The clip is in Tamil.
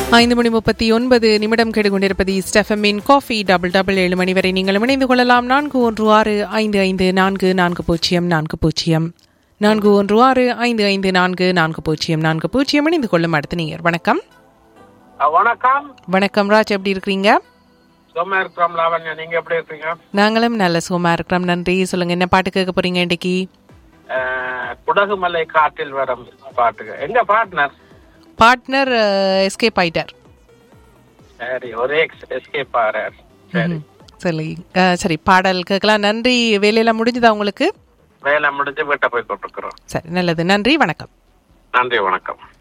ஐந்து மணி முப்பத்தி ஒன்பது நிமிடம் கெடுகொண்டிருப்பது ஸ்டெஃபமின் காஃபி டபுள் டபுள் ஏழு மணி வரை நீங்கள் இணைந்து கொள்ளலாம் நான்கு ஒன்று ஆறு ஐந்து ஐந்து நான்கு நான்கு பூஜ்ஜியம் நான்கு பூஜ்ஜியம் நான்கு ஒன்று ஆறு ஐந்து ஐந்து நான்கு நான்கு பூஜ்ஜியம் நான்கு பூஜ்ஜியம் இணைந்து கொள்ளும் அடுத்த நீர் வணக்கம் அஹ் வணக்கம் வணக்கம் ராஜ் எப்படி இருக்கிறீங்க சும்மா இருக்கிறோம் லாவண்யா நீங்க எப்படி இருக்கீங்க நாங்களும் நல்ல சுகமா இருக்கிறோம் நன்றி சொல்லுங்க என்ன பாட்டு கேட்க போறீங்க இன்னைக்கு அஹ் குடகுமலை காட்டில் வரும் பாட்டுக்கு எங்க பார்ட்னர் பார்ட்னர் எஸ்கேப் ஆயிட்டார் சரி ஒரே எஸ்கேப் ஆறார் சரி சரி அஹ், சரி பாடல் கேட்கலாம் நன்றி வேலையெல்லாம் முடிஞ்சுதா உங்களுக்கு வேலை முடிஞ்சு வீட்டை போய் கொண்டிருக்கிறோம் சரி நல்லது நன்றி வணக்கம் நன்றி வணக்கம்